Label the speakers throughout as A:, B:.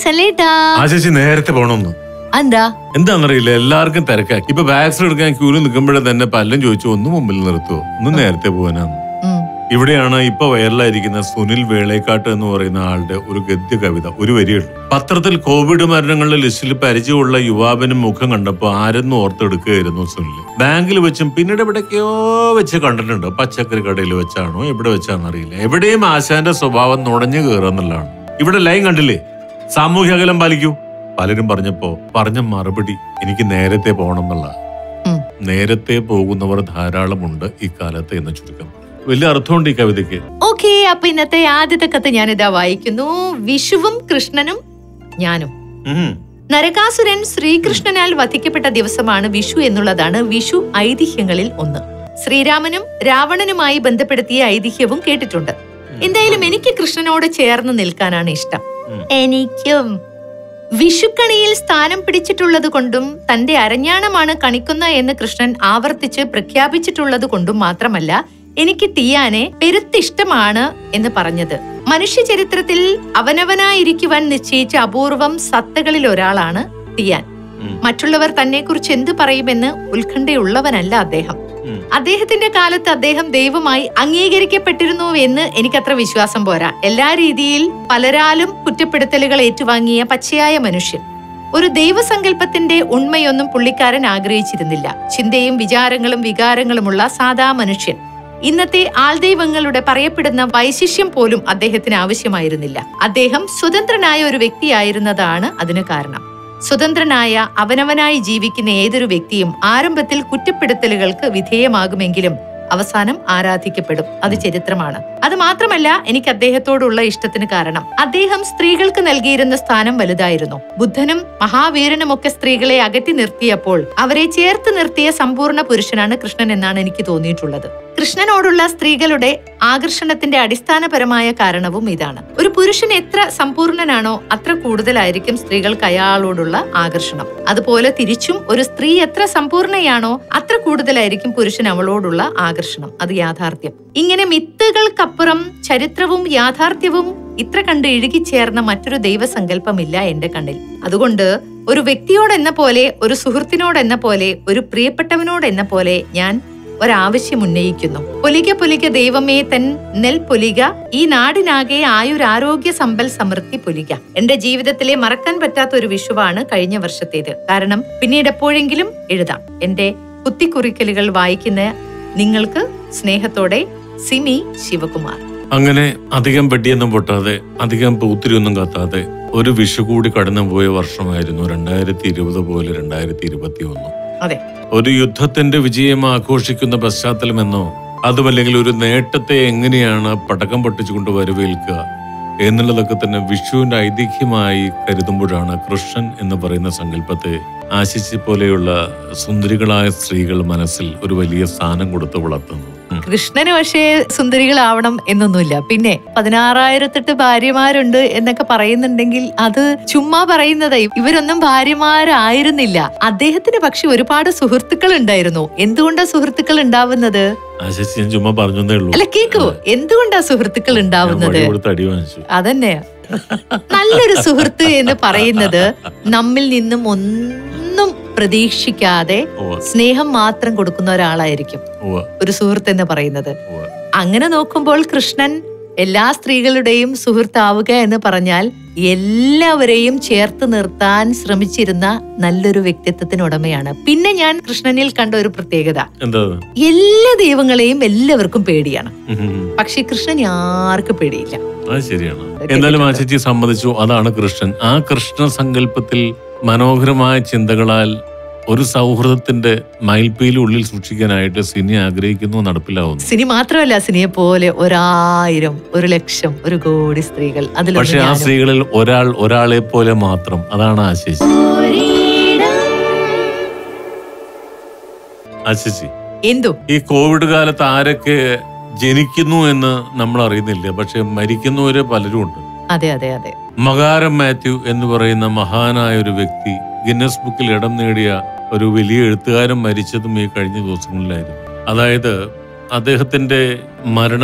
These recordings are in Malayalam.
A: വിശലേട്ടാ
B: ആ ചേച്ചി നേരത്തെ പോണമെന്ന്
A: എന്താ
B: എന്താണെന്നറിയില്ല എല്ലാവർക്കും തിരക്കാക്കി ഇപ്പൊ വാക്സിൻ എടുക്കാൻ ക്യൂല് നിൽക്കുമ്പോഴേ തന്നെ പലരും ചോദിച്ചു ഒന്ന് മുമ്പിൽ നിർത്തുവോ ഒന്ന് നേരത്തെ പോകാനാന്ന്
A: ഉം.
B: ഇവിടെയാണ് ഇപ്പൊ വൈറലായിരിക്കുന്ന സുനിൽ വേളേക്കാട്ട് എന്ന് പറയുന്ന ആളുടെ ഒരു ഗദ്യ കവിത ഒരു വരിയുള്ളൂ പത്രത്തിൽ കോവിഡ് മരണങ്ങളുടെ ലിസ്റ്റിൽ പരിചയമുള്ള യുവാവിനും മുഖം കണ്ടപ്പോ ആരെന്ന് ഓർത്തെടുക്കുകയായിരുന്നു സുനിൽ ബാങ്കിൽ വെച്ചും പിന്നീട് എവിടേക്കോ വെച്ച് കണ്ടിട്ടുണ്ട് പച്ചക്കറി കടയിൽ വെച്ചാണോ എവിടെ വെച്ചാണെന്ന് അറിയില്ല എവിടെയും ആശാന്റെ സ്വഭാവം നുണഞ്ഞു കയറുന്നുള്ളതാണ് ഇവിടെ ലൈൻ കണ്ടില്ലേ സാമൂഹ്യ അകലം പാലിക്കൂ പലരും പറഞ്ഞപ്പോ പറഞ്ഞ മറുപടി എനിക്ക് നേരത്തെ പോകണം എന്നുള്ള
A: ഉം.
B: നേരത്തെ പോകുന്നവർ ധാരാളമുണ്ട് ഇക്കാലത്ത് എന്ന് ചുരുക്കം വലിയ അർത്ഥമുണ്ട് ഈ കവിതയ്ക്ക്
A: ഓക്കെ അപ്പൊ ഇന്നത്തെ ആദ്യത്തെ കത്ത് ഞാനിതാ വായിക്കുന്നു വിഷുവും കൃഷ്ണനും ഞാനും
B: ഉം.
A: നരകാസുരൻ ശ്രീകൃഷ്ണനാൽ വധിക്കപ്പെട്ട ദിവസമാണ് വിഷു എന്നുള്ളതാണ് വിഷു ഐതിഹ്യങ്ങളിൽ ഒന്ന് ശ്രീരാമനും രാവണനുമായി ബന്ധപ്പെടുത്തിയ ഐതിഹ്യവും കേട്ടിട്ടുണ്ട് എന്തായാലും എനിക്ക് കൃഷ്ണനോട് ചേർന്ന് നിൽക്കാനാണ് ഇഷ്ടം
B: ഉം.
A: എനിക്കും വിഷുക്കണിയിൽ സ്ഥാനം പിടിച്ചിട്ടുള്ളത് കൊണ്ടും തന്റെ അരഞ്ഞാണമാണ് കണിക്കുന്ന എന്ന് കൃഷ്ണൻ ആവർത്തിച്ച് പ്രഖ്യാപിച്ചിട്ടുള്ളത് കൊണ്ടും മാത്രമല്ല എനിക്ക് തീയാനെ പെരുത്തിഷ്ടമാണ് എന്ന് പറഞ്ഞത് മനുഷ്യ ചരിത്രത്തിൽ അവനവനായിരിക്കുവാൻ നിശ്ചയിച്ച അപൂർവം സത്തകളിൽ ഒരാളാണ് തീയാൻ
B: ഉം.
A: മറ്റുള്ളവർ തന്നെക്കുറിച്ച് എന്തു പറയുമെന്ന് ഉത്കണ്ഠയുള്ളവനല്ല അദ്ദേഹം
B: ഉം.
A: അദ്ദേഹത്തിന്റെ കാലത്ത് അദ്ദേഹം ദൈവമായി അംഗീകരിക്കപ്പെട്ടിരുന്നു എന്ന് എനിക്കത്ര വിശ്വാസം പോരാ എല്ലാ രീതിയിൽ പലരാലും കുറ്റപ്പെടുത്തലുകൾ ഏറ്റുവാങ്ങിയ പച്ചയായ മനുഷ്യൻ ഒരു ദൈവസങ്കല്പത്തിന്റെ ഉണ്മയൊന്നും പുള്ളിക്കാരൻ ആഗ്രഹിച്ചിരുന്നില്ല ചിന്തയും വിചാരങ്ങളും വികാരങ്ങളുമുള്ള സാധാ മനുഷ്യൻ ഇന്നത്തെ ആൾദൈവങ്ങളുടെ പറയപ്പെടുന്ന വൈശിഷ്യം പോലും അദ്ദേഹത്തിന് ആവശ്യമായിരുന്നില്ല അദ്ദേഹം സ്വതന്ത്രനായ ഒരു വ്യക്തിയായിരുന്നതാണ് അതിന് കാരണം സ്വതന്ത്രനായ അവനവനായി ജീവിക്കുന്ന ഏതൊരു വ്യക്തിയും ആരംഭത്തിൽ കുറ്റപ്പെടുത്തലുകൾക്ക് വിധേയമാകുമെങ്കിലും അവസാനം ആരാധിക്കപ്പെടും അത് ചരിത്രമാണ് അത് മാത്രമല്ല എനിക്ക് അദ്ദേഹത്തോടുള്ള ഇഷ്ടത്തിന് കാരണം അദ്ദേഹം സ്ത്രീകൾക്ക് നൽകിയിരുന്ന സ്ഥാനം വലുതായിരുന്നു ബുദ്ധനും മഹാവീരനുമൊക്കെ സ്ത്രീകളെ അകറ്റി നിർത്തിയപ്പോൾ അവരെ ചേർത്ത് നിർത്തിയ സമ്പൂർണ്ണ പുരുഷനാണ് കൃഷ്ണൻ എന്നാണ് എനിക്ക് തോന്നിയിട്ടുള്ളത് കൃഷ്ണനോടുള്ള സ്ത്രീകളുടെ ആകർഷണത്തിന്റെ അടിസ്ഥാനപരമായ കാരണവും ഇതാണ് ഒരു പുരുഷൻ എത്ര സമ്പൂർണനാണോ അത്ര കൂടുതലായിരിക്കും സ്ത്രീകൾക്ക് അയാളോടുള്ള ആകർഷണം അതുപോലെ തിരിച്ചും ഒരു സ്ത്രീ എത്ര സമ്പൂർണയാണോ അത്ര കൂടുതലായിരിക്കും പുരുഷൻ അവളോടുള്ള ആകർഷണം അത് യാഥാർത്ഥ്യം ഇങ്ങനെ മിത്തുകൾക്കപ്പുറം ചരിത്രവും യാഥാർത്ഥ്യവും ഇത്ര കണ്ട് ഇഴുകിച്ചേർന്ന മറ്റൊരു ദൈവസങ്കല്പമില്ല എന്റെ കണ്ണിൽ അതുകൊണ്ട് ഒരു വ്യക്തിയോടെന്ന പോലെ ഒരു സൗഹൃത്തിനോടെന്ന പോലെ ഒരു പ്രിയപ്പെട്ടവനോടെന്ന പോലെ ഞാൻ ഒരാവശ്യം ഉന്നയിക്കുന്നു പൊലിക പൊലിക ദൈവമേ തൻ നെൽ പൊലിക ഈ നാടിനാകെ ആയുരാരോഗ്യ സമ്പൽ സമൃദ്ധി പൊലിക എന്റെ ജീവിതത്തിലെ മറക്കാൻ പറ്റാത്ത ഒരു വിഷുവാണ് കഴിഞ്ഞ വർഷത്തേത് കാരണം പിന്നീട് എപ്പോഴെങ്കിലും എഴുതാം എന്റെ കുത്തിക്കുറിക്കലുകൾ വായിക്കുന്ന നിങ്ങൾക്ക് സ്നേഹത്തോടെ സിമി ശിവകുമാർ
B: അങ്ങനെ അധികം വെടിയൊന്നും പൊട്ടാതെ അധികം പൂത്തിരിയൊന്നും കത്താതെ ഒരു വിഷു കൂടി കടന്നുപോയ വർഷമായിരുന്നു രണ്ടായിരത്തി ഇരുപത് പോലെ രണ്ടായിരത്തി ഇരുപത്തി ഒന്ന്
A: അതെ
B: ഒരു യുദ്ധത്തിന്റെ വിജയം ആഘോഷിക്കുന്ന പശ്ചാത്തലമെന്നോ അതുമല്ലെങ്കിൽ ഒരു നേട്ടത്തെ എങ്ങനെയാണ് പടക്കം പൊട്ടിച്ചുകൊണ്ട് വരവേൽക്കുക എന്നുള്ളതൊക്കെ തന്നെ വിഷുവിന്റെ ഐതിഹ്യമായി കരുതുമ്പോഴാണ് കൃഷ്ണൻ എന്ന് പറയുന്ന സങ്കല്പത്തെ ആശിച്ച് പോലെയുള്ള സുന്ദരികളായ സ്ത്രീകൾ മനസ്സിൽ ഒരു വലിയ സ്ഥാനം കൊടുത്ത് വളർത്തുന്നു ഉം.
A: കൃഷ്ണന് പക്ഷേ സുന്ദരികളാവണം എന്നൊന്നുമില്ല പിന്നെ പതിനാറായിരത്തെട്ട് ഭാര്യമാരുണ്ട് എന്നൊക്കെ പറയുന്നുണ്ടെങ്കിൽ അത് ചുമ്മാ പറയുന്നത് ഇവരൊന്നും ഭാര്യമാരായിരുന്നില്ല അദ്ദേഹത്തിന് പക്ഷെ ഒരുപാട് സുഹൃത്തുക്കൾ ഉണ്ടായിരുന്നു എന്തുകൊണ്ടാ സുഹൃത്തുക്കൾ ഉണ്ടാവുന്നത്
B: ആശിച്ച് ഞാൻ ചുമ്മാ പറഞ്ഞതേ ഉള്ളൂ
A: അല്ല കേക്കോ എന്തുകൊണ്ടാ സുഹൃത്തുക്കൾ
B: ഞാൻ
A: ഉണ്ടാവുന്നത്
B: വടി കൊടുത്ത് അടി വാങ്ങിച്ചു
A: അതന്നെ നല്ലൊരു സുഹൃത്ത് എന്ന് പറയുന്നത് നമ്മിൽ നിന്നും ഒന്നും പ്രതീക്ഷിക്കാതെ
B: ഉവ്വ,
A: സ്നേഹം മാത്രം കൊടുക്കുന്ന ഒരാളായിരിക്കും
B: ഉവ്വ,
A: ഒരു സുഹൃത്ത് എന്ന് പറയുന്നത്
B: ഉവ്വ.
A: അങ്ങനെ നോക്കുമ്പോൾ കൃഷ്ണൻ എല്ലാ സ്ത്രീകളുടെയും സുഹൃത്താവുക എന്ന് പറഞ്ഞാൽ എല്ലാവരെയും ചേർത്ത് നിർത്താൻ ശ്രമിച്ചിരുന്ന നല്ലൊരു വ്യക്തിത്വത്തിന് ഉടമയാണ് പിന്നെ ഞാൻ കൃഷ്ണനിൽ കണ്ട ഒരു പ്രത്യേകത
B: എന്താ അത്?
A: എല്ലാ ദൈവങ്ങളെയും എല്ലാവർക്കും പേടിയാണ്
B: ഉം, ഉം, ഉം.
A: പക്ഷെ കൃഷ്ണൻ ആർക്കും പേടിയില്ല
B: അത് ശരിയാണ് എന്തായാലും ആ ചേച്ചി സമ്മതിച്ചു അതാണ് കൃഷ്ണൻ ആ കൃഷ്ണ സങ്കല്പത്തിൽ മനോഹരമായ ചിന്തകളാൽ ഒരു സൗഹൃദത്തിന്റെ മയിൽപ്പീല് ഉള്ളിൽ സൂക്ഷിക്കാനായിട്ട് സിനി ആഗ്രഹിക്കുന്നു നടപ്പിലാവുന്നു
A: സിനി മാത്രമല്ല സിനിയെ പോലെ ഒരായിരം ഒരു ലക്ഷം ഒരു കോടി സ്ത്രീകൾ
B: പക്ഷെ
A: അതിലൊന്നും
B: ആ
A: ഞാനും.
B: സ്ത്രീകളിൽ ഒരാൾ ഒരാളെ പോലെ മാത്രം അതാണ് ആശിച്ച് ആശിച്ചി
A: എന്തു
B: ഈ കോവിഡ് കാലത്ത് ആരൊക്കെ ജനിക്കുന്നു എന്ന് നമ്മൾ അറിയുന്നില്ല പക്ഷെ മരിക്കുന്നവര് പലരും ഉണ്ട്
A: അതെ അതെ അതെ
B: മകാരം മാത്യു എന്ന് പറയുന്ന മഹാനായ ഒരു വ്യക്തി ഗിന്നസ് ബുക്കിൽ ഇടം നേടിയ ഒരു വലിയ എഴുത്തുകാരൻ മരിച്ചതും ഈ കഴിഞ്ഞ ദിവസങ്ങളിലായിരുന്നു അതായത് അദ്ദേഹത്തിന്റെ മരണം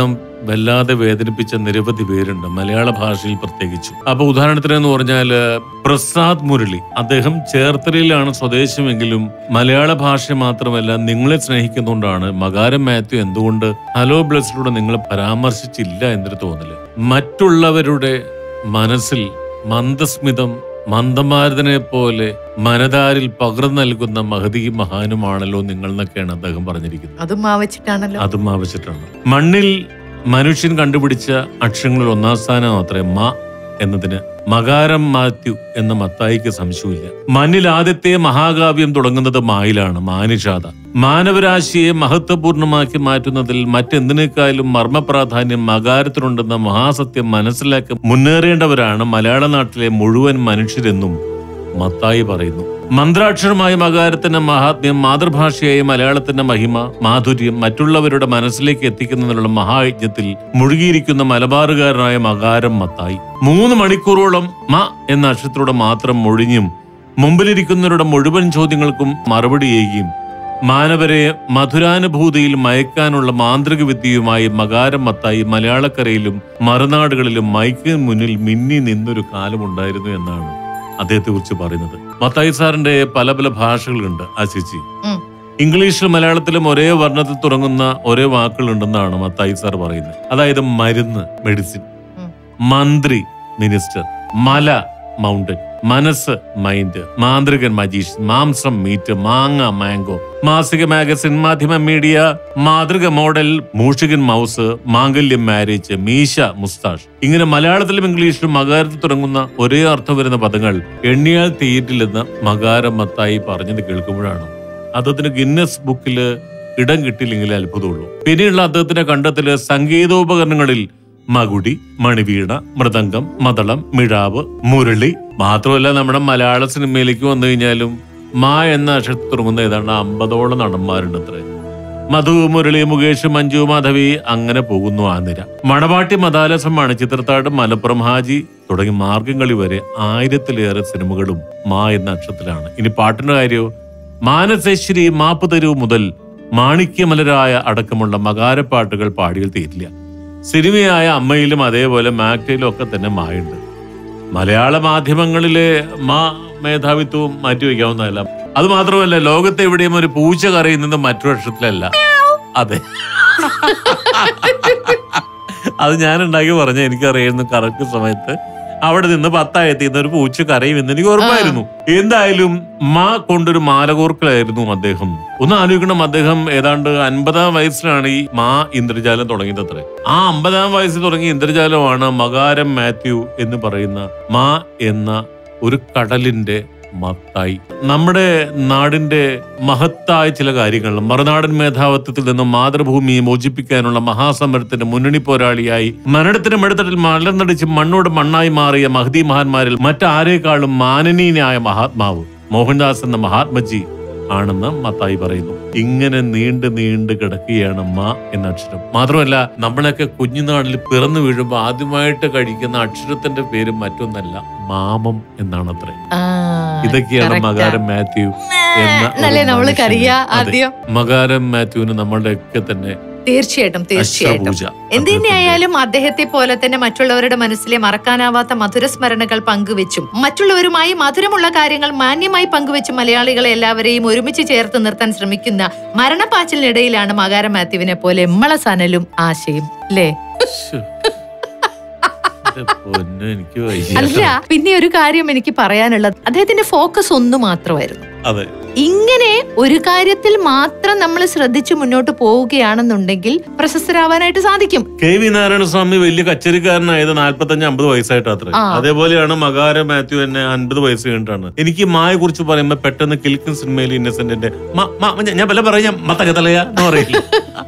B: വല്ലാതെ വേദനിപ്പിച്ച നിരവധി പേരുണ്ട് മലയാള ഭാഷയിൽ പ്രത്യേകിച്ചു അപ്പൊ ഉദാഹരണത്തിന് എന്ന് പറഞ്ഞാല് പ്രസാദ് മുരളി അദ്ദേഹം ചേർത്തലയിലാണ് സ്വദേശമെങ്കിലും മലയാള ഭാഷ മാത്രമല്ല നിങ്ങളെ സ്നേഹിക്കുന്നുകൊണ്ടാണ് മകാരം മാത്യു എന്തുകൊണ്ട് ഹലോ ബ്ലസ്സിലൂടെ നിങ്ങളെ പരാമർശിച്ചില്ല എന്നൊരു തോന്നല് മറ്റുള്ളവരുടെ മനസ്സിൽ മന്ദസ്മിതം മന്ദമാരുതനെ പോലെ മനതാരിൽ പകർന്നു നൽകുന്ന മഹതിയും മഹാനുമാണല്ലോ നിങ്ങൾ എന്നൊക്കെയാണ് അദ്ദേഹം പറഞ്ഞിരിക്കുന്നത്
A: അതും മാവച്ചിട്ടാണല്ലോ
B: അതും ആവശ്യത്തിലാണ് മണ്ണിൽ മനുഷ്യൻ കണ്ടുപിടിച്ച അക്ഷരങ്ങളിൽ ഒന്നാം സ്ഥാനം അത്രേ മ എന്നതിന് മകാരം മാത്യു എന്ന മത്തായിക്ക് സംശയമില്ല മണ്ണിൽ ആദ്യത്തെ മഹാകാവ്യം തുടങ്ങുന്നത് മായിലാണ് മാനിഷാദ മാനവരാശിയെ മഹത്വപൂർണമാക്കി മാറ്റുന്നതിൽ മറ്റെന്തിനേക്കാളും മർമ്മപ്രാധാന്യം മകാരത്തിനുണ്ടെന്ന മഹാസത്യം മനസ്സിലാക്കി മുന്നേറേണ്ടവരാണ് മലയാള നാട്ടിലെ മുഴുവൻ മനുഷ്യരെന്നും മത്തായി പറയുന്നു മന്ത്രാക്ഷരമായ മകാരത്തിന്റെ മഹാത്മ്യം മാതൃഭാഷയായ മലയാളത്തിന്റെ മഹിമ മാധുര്യം മറ്റുള്ളവരുടെ മനസ്സിലേക്ക് എത്തിക്കുന്നതിനുള്ള മഹായജ്ഞത്തിൽ മുഴുകിയിരിക്കുന്ന മലബാറുകാരനായ മകാരം മത്തായി മൂന്ന് മണിക്കൂറോളം മ എന്ന അക്ഷരത്തിലൂടെ മാത്രം മൊഴിഞ്ഞും മുമ്പിലിരിക്കുന്നവരുടെ മുഴുവൻ ചോദ്യങ്ങൾക്കും മറുപടിയേകിയും മാനവരെ മധുരാനുഭൂതിയിൽ മയക്കാനുള്ള മാന്ത്രിക വിദ്യയുമായി മകാരം മത്തായി മലയാളക്കരയിലും മറുനാടുകളിലും മൈക്കിന് മുന്നിൽ മിന്നി നിന്നൊരു കാലമുണ്ടായിരുന്നു എന്നാണ് അദ്ദേഹത്തെ കുറിച്ച് പറയുന്നത് മത്തായി സാറിന്റെ പല പല ഭാഷകളുണ്ട് ആ ചേച്ചി
A: ഉം.
B: ഇംഗ്ലീഷിലും മലയാളത്തിലും ഒരേ വർണ്ണത്തിൽ തുടങ്ങുന്ന ഒരേ വാക്കുകളുണ്ടെന്നാണ് മത്തായി സാർ പറയുന്നത് അതായത് മരുന്ന് മെഡിസിൻ
A: ഉം.
B: മന്ത്രി മിനിസ്റ്റർ മല മൗണ്ടൻ മനസ്സ് മൈൻഡ് മാന്ത്രികൻ മജീഷ് മാംസം മീറ്റ് മാങ്ങ മാംഗോ മാസിക മാഗസിൻ മാധ്യമ മീഡിയ മാതൃക മോഡൽ മൂഷികൻ മൗസ് മാംഗല്യം മാരേജ് മീശ മുസ്താഷ് ഇങ്ങനെ മലയാളത്തിലും ഇംഗ്ലീഷിലും മകാരത്തിൽ തുടങ്ങുന്ന ഒരേ അർത്ഥം വരുന്ന പദങ്ങൾ എണ്ണിയാൽ തീയിട്ടില്ലെന്ന് മകാരം മത്തായി പറഞ്ഞത് കേൾക്കുമ്പോഴാണ് അദ്ദേഹത്തിന് ഗിന്നസ് ബുക്കില് ഇടം കിട്ടിയില്ലെങ്കിൽ അത്ഭുതമുള്ളൂ പിന്നെയുള്ള അദ്ദേഹത്തിന്റെ കണ്ടെത്തല് സംഗീതോപകരണങ്ങളിൽ മകുടി മണിവീണ മൃദംഗം മദളം മിഴാവ് മുരളി മാത്രമല്ല നമ്മുടെ മലയാള സിനിമയിലേക്ക് വന്നു കഴിഞ്ഞാലും മാ എന്ന അക്ഷരത്തിൽ തുടങ്ങുന്ന ഏതാണ്ട് അമ്പതോളം നടന്മാരുണ്ട് അത്രേ മധു മുരളി മുകേഷ് മഞ്ജു മാധവി അങ്ങനെ പോകുന്നു ആ നിര മണവാട്ടി മതാലസമാണ് ചിത്രത്താട് മലപ്പുറം ഹാജി തുടങ്ങി മാർഗംകളി വരെ ആയിരത്തിലേറെ സിനിമകളും മാ എന്ന അക്ഷരത്തിലാണ് ഇനി പാട്ടിന്റെ കാര്യമോ മാനസേശ്വരി മാപ്പ് തരൂ മുതൽ മാണിക്യമലരായ അടക്കമുള്ള മകാരപ്പാട്ടുകൾ പാടിയിൽ തീരില്ല സിനിമയായ അമ്മയിലും അതേപോലെ മാക്ടയിലും ഒക്കെ തന്നെ മായുണ്ട് മലയാള മാധ്യമങ്ങളിലെ മാ മേധാവിത്വവും മാറ്റിവെക്കാവുന്നതല്ല അത് മാത്രമല്ല ലോകത്തെ എവിടെയും ഒരു പൂച്ച കരയുന്നത് മറ്റൊരു അക്ഷരത്തിലല്ല അതെ അത് ഞാൻ ഉണ്ടാക്കി പറഞ്ഞ എനിക്കറിയായിരുന്നു കറക്റ്റ് സമയത്ത് അവിടെ നിന്ന് പത്തായത്തിൽ നിന്ന് ഒരു പൂച്ച കരയും എന്ന് എനിക്ക് ഉറപ്പായിരുന്നു എന്തായാലും മാ കൊണ്ടൊരു മാലകോർക്കലായിരുന്നു അദ്ദേഹം ഒന്ന് ആലോചിക്കണം അദ്ദേഹം ഏതാണ്ട് അൻപതാം വയസ്സിലാണ് ഈ മാ ഇന്ദ്രജാലം തുടങ്ങിയത് അത്രേ ആ അമ്പതാം വയസ്സിൽ തുടങ്ങിയ ഇന്ദ്രജാലമാണ് മകാരം മാത്യു എന്ന് പറയുന്ന മാ എന്ന ഒരു കടലിന്റെ മത്തായി നമ്മുടെ നാടിന്റെ മഹത്തായ ചില കാര്യങ്ങൾ മറുനാടൻ മേധാവിത്വത്തിൽ നിന്നും മാതൃഭൂമിയെ മോചിപ്പിക്കാനുള്ള മഹാസമരത്തിന്റെ മുന്നണി പോരാളിയായി മരണത്തിന് മെടുത്തട്ടിൽ മലർന്നടിച്ച് മണ്ണോട് മണ്ണായി മാറിയ മഹദി മഹാന്മാരിൽ മറ്റാരേക്കാളും മാനനീയനായ മഹാത്മാവ് മോഹൻദാസ് എന്ന മഹാത്മജി ആണെന്ന് മത്തായി പറയുന്നു ഇങ്ങനെ നീണ്ട് നീണ്ട് കിടക്കുകയാണ് മ എന്ന അക്ഷരം മാത്രമല്ല നമ്മളൊക്കെ കുഞ്ഞുനാളിൽ പിറന്നു വീഴുമ്പോൾ ആദ്യമായിട്ട് കഴിക്കുന്ന അക്ഷരത്തിന്റെ പേര് മറ്റൊന്നല്ല മാമം എന്നാണ് അത്രേ
A: ആ,
B: ഇതൊക്കെയാണ്
A: correct ആ.
B: മകാരം മാത്യു എന്ന ഒരു
A: എന്നല്ലേ നമ്മള്
B: മനുഷ്യന്.
A: കറിയാ
B: അതെ.
A: ആദ്യം
B: മകാരം മാത്യുവിന് നമ്മളുടെ ഒക്കെ തന്നെ
A: തീർച്ചയായിട്ടും തീർച്ചയായിട്ടും
B: അശ്രപൂജ
A: എന്ത് തന്നെയായാലും അദ്ദേഹത്തെ പോലെ തന്നെ മറ്റുള്ളവരുടെ മനസ്സിലെ മറക്കാനാവാത്ത മധുരസ്മരണകൾ പങ്കുവെച്ചും മറ്റുള്ളവരുമായി മധുരമുള്ള കാര്യങ്ങൾ മാന്യമായി പങ്കുവെച്ചും മലയാളികളെ എല്ലാവരെയും ഒരുമിച്ച് ചേർത്ത് നിർത്താൻ ശ്രമിക്കുന്ന മരണപ്പാച്ചിലിനിടയിലാണ് മകാര മാത്യുവിനെ പോലെ എമ്മള സനലും ആശയും അല്ലേ
B: ശ്ശോ. എന്റെ പൊന്നോ, എനിക്ക് വയ്യ.
A: അല്ല പിന്നെ ഒരു കാര്യം എനിക്ക് പറയാനുള്ളത് അദ്ദേഹത്തിന്റെ ഫോക്കസ് ഒന്ന് മാത്രമായിരുന്നു
B: അതെ
A: ഇങ്ങനെ ഒരു കാര്യത്തിൽ മാത്രം നമ്മൾ ശ്രദ്ധിച്ചു മുന്നോട്ട് പോവുകയാണെന്നുണ്ടെങ്കിൽ പ്രശസ്തരാവാനായിട്ട് സാധിക്കും
B: കെ വി നാരായണസ്വാമി വലിയ കച്ചേരിക്കാരനായത് നാല്പത്തഞ്ച് അമ്പത് വയസ്സായിട്ട് അത്ര
A: ആ.
B: അതേപോലെയാണ് മകാര മാത്യു എന്നെ അൻപത് വയസ്സ് കഴിഞ്ഞിട്ടാണ് എനിക്ക് മായെ കുറിച്ച് പറയുമ്പോ പെട്ടെന്ന് കിൽക്കൻ സിനിമയിൽ ഇന്നസെന്റിന്റെ "മ- മ- ഞാൻ- ഞാൻ പല പറയാം മത്തകത്തലയ എന്ന് പറയില്ല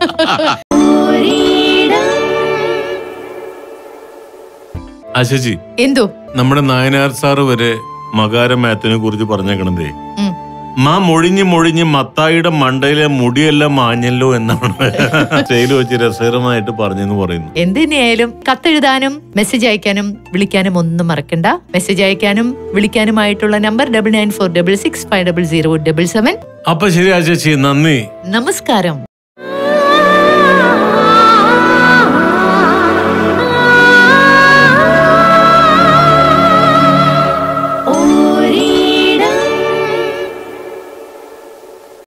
B: അശജി
A: എന്തോ
B: നമ്മുടെ നായനാർ സാറ് വരെ മകാര മാത്യുവിനെ കുറിച്ച് പറഞ്ഞേക്കണതേ
A: ഉം.
B: മാ മൊഴിഞ്ഞ് മൊഴിഞ്ഞ് മത്തായിയുടെ മണ്ടയിലെ മുടിയെല്ലാം മാഞ്ഞല്ലോ എന്നാണ് സ്റ്റൈല് വെച്ച് രസകരമായിട്ട് പറഞ്ഞെന്ന് പറയുന്നു
A: എന്തിനായാലും കത്തെഴുതാനും മെസ്സേജ് അയക്കാനും വിളിക്കാനും ഒന്നും മറക്കണ്ട മെസ്സേജ് അയക്കാനും വിളിക്കാനുമായിട്ടുള്ള number double nine four double six five double zero double seven
B: അപ്പൊ ശരി ആ ചേച്ചി നന്ദി
A: നമസ്കാരം